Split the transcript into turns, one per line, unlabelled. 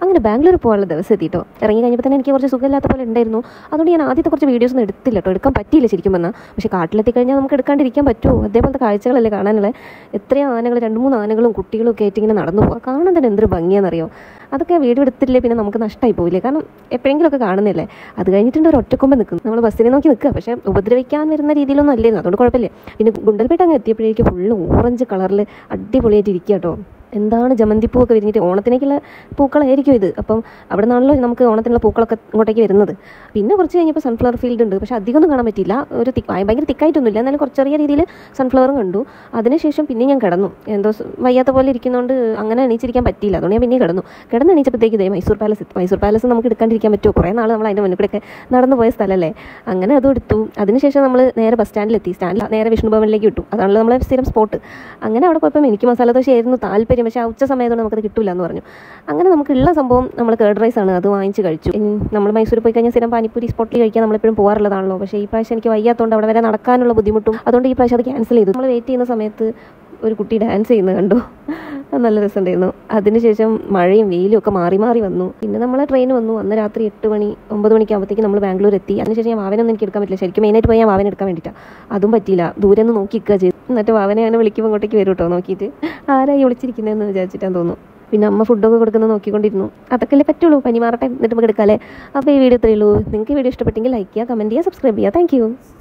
അങ്ങനെ ബാംഗ്ലൂർ പോകാനുള്ള ദിവസം എത്തിയിട്ടോ ഇറങ്ങി കഴിഞ്ഞപ്പോൾ തന്നെ എനിക്ക് കുറച്ച് സുഖമില്ലാത്ത പോലെ ഉണ്ടായിരുന്നു അതുകൊണ്ട് ഞാൻ ആദ്യത്തെ കുറച്ച് വീഡിയോസ് ഒന്നും എടുത്തില്ല കേട്ടോ എടുക്കാൻ പറ്റിയില്ല ശരിക്കും പറഞ്ഞാൽ പക്ഷേ കാട്ടിലെത്തി കഴിഞ്ഞാൽ നമുക്ക് എടുക്കാണ്ടിരിക്കാൻ പറ്റുമോ അതേപോലത്തെ കാഴ്ചകളല്ലേ കാണാനുള്ള എത്രയും ആനകൾ രണ്ട് മൂന്ന് ആനകളും കുട്ടികളും ഒക്കെ ആയിട്ട് ഇങ്ങനെ നടന്നു പോകുക കാണാൻ തന്നെ എന്തൊരു ഭംഗിയാണെന്നറിയോ അതൊക്കെ വീഡിയോ എടുത്തില്ലേ പിന്നെ നമുക്ക് നഷ്ടമായി പോവില്ലേ കാരണം എപ്പോഴെങ്കിലുമൊക്കെ കാണുന്നില്ലേ അത് കഴിഞ്ഞിട്ടുണ്ട് ഒരു ഒറ്റക്കൊമ്പ് നിൽക്കും നമ്മൾ ബസ്സിനെ നോക്കി നിൽക്കുക പക്ഷേ ഉപദ്രവിക്കാൻ വരുന്ന രീതിയിലൊന്നും അല്ലായിരുന്നു അതുകൊണ്ട് കുഴപ്പമില്ല പിന്നെ ഗുണ്ടൽപേട്ട അങ്ങ് എത്തിയപ്പോഴേക്കും ഫുള്ള് ഓറഞ്ച് കളറിൽ അടിപൊളിയായിട്ട് ഇരിക്കുക കേട്ടോ എന്താണ് ജമന്തി പൂവൊക്കെ വിരിഞ്ഞിട്ട് ഓണത്തിനേക്കുള്ള പൂക്കളായിരിക്കും ഇത് അപ്പം അവിടെ നിന്നാണല്ലോ നമുക്ക് ഓണത്തിനുള്ള പൂക്കളൊക്കെ ഇങ്ങോട്ടേക്ക് വരുന്നത് പിന്നെ കുറച്ച് കഴിഞ്ഞപ്പോൾ സൺഫ്ലവർ ഫീൽഡ് ഉണ്ട് പക്ഷേ അധികമൊന്നും കാണാൻ പറ്റില്ല ഒരു തിക്ക് ഭയങ്കര തിക്കായിട്ടൊന്നുമില്ല എന്നാലും കുറച്ച് ചെറിയ രീതിയിൽ സൺഫ്ലവറും കണ്ടു അതിനുശേഷം പിന്നെ ഞാൻ കിടന്നു എന്തോ സ് വയ്യാത്ത പോലെ ഇരിക്കുന്നതുകൊണ്ട് അങ്ങനെ എണീച്ചിരിക്കാൻ പറ്റിയില്ല അതുകൊണ്ട് ഞാൻ പിന്നെ കിടന്നു കിടന്ന് എണീച്ചപ്പോഴത്തേക്ക് ഇതേ മൈസൂർ പാലസ് എത്തി മൈസൂർ പാലസ് നമുക്ക് എടുക്കാണ്ടിരിക്കാൻ പറ്റുമോ കുറേ നാൾ നമ്മൾ അതിൻ്റെ മുന്നിൽ കൂടെയൊക്കെ നടന്നു പോയ സ്ഥലമല്ലേ അങ്ങനെ അതും എടുത്തു അതിനുശേഷം നമ്മൾ നേരെ ബസ് സ്റ്റാൻഡിലെത്തി സ്റ്റാൻഡിൽ നേരെ വിഷ്ണു ഭവനിലേക്ക് വിട്ടു അതാണല്ലോ നമ്മളെ സ്ഥിരം സ്പോട്ട് അങ്ങനെ അവിടെ പോയപ്പോൾ എനിക്ക് മസാല ദോശ ആയിരുന്നു താല്പര്യം പക്ഷേ ആ ഉച്ച സമയത്തോടെ നമുക്കത് കിട്ടില്ല എന്ന് പറഞ്ഞു അങ്ങനെ നമുക്കുള്ള സംഭവം നമ്മൾ കേർഡ് റൈസ് ആണ് അത് വാങ്ങിച്ച് കഴിച്ചു ഇനി നമ്മൾ മൈസൂർ പോയി കഴിഞ്ഞാൽ സ്ഥിരം പാനിപ്പൂരി സ്പോട്ടിൽ കഴിക്കാൻ നമ്മളെപ്പോഴും പോകാറുള്ളതാണല്ലോ പക്ഷേ ഈ പ്രാവശ്യം എനിക്ക് വയ്യാത്തതുകൊണ്ട് അവിടെ വരെ നടക്കാനുള്ള ബുദ്ധിമുട്ടും അതുകൊണ്ട് ഈ പ്രാവശ്യം അത് ക്യാൻസൽ ചെയ്തു നമ്മൾ വെയിറ്റ് ചെയ്യുന്ന സമയത്ത് ഒരു കുട്ടി ഡാൻസ് ചെയ്യുന്നത് കണ്ടു അത് നല്ല രസമുണ്ടായിരുന്നു അതിനുശേഷം മഴയും വെയിലും ഒക്കെ മാറി മാറി വന്നു പിന്നെ നമ്മളെ ട്രെയിൻ വന്നു അന്ന് രാത്രി എട്ട് മണി ഒമ്പത് മണിക്കാകുമ്പോഴത്തേക്ക് നമ്മൾ ബാംഗ്ലൂർ എത്തി അതിനുശേഷം ഞാൻ വാവനൊന്നും എനിക്ക് എടുക്കാൻ പറ്റില്ല ശരിക്കും മെയിനായിട്ട് പോയി ഞാൻ വാവനെ എടുക്കാൻ വേണ്ടിയിട്ടാണ് അതും പറ്റിയില്ല ദൂരെ നിന്ന് നോക്കി നിൽക്കുക ചെയ്തു എന്നിട്ട് വാവനെ അങ്ങനെ വിളിക്കുമ്പോൾ ഇങ്ങോട്ടേക്ക് വരും കേട്ടോ നോക്കിയിട്ട് ആരായി വിളിച്ചിരിക്കുന്നതെന്ന് വിചാരിച്ചിട്ടാന്ന് തോന്നുന്നു പിന്നെ അമ്മ ഫുഡൊക്കെ കൊടുക്കുന്നത് നോക്കിക്കൊണ്ടിരുന്നു അതൊക്കെ അല്ലേ പറ്റുള്ളൂ പനി മാറട്ടെ എന്നിട്ട് നമുക്ക് എടുക്കാല്ലേ അപ്പോൾ ഈ വീഡിയോ ഇത്രയേ ഉള്ളൂ നിങ്ങൾക്ക് ഈ വീഡിയോ ഇഷ്ടപ്പെട്ടെങ്കിൽ ലൈക്ക് ചെയ്യുക കമൻറ്റ് ചെയ്യുക സബ്സ്ക്രൈബ് ചെയ്യുക താങ്ക്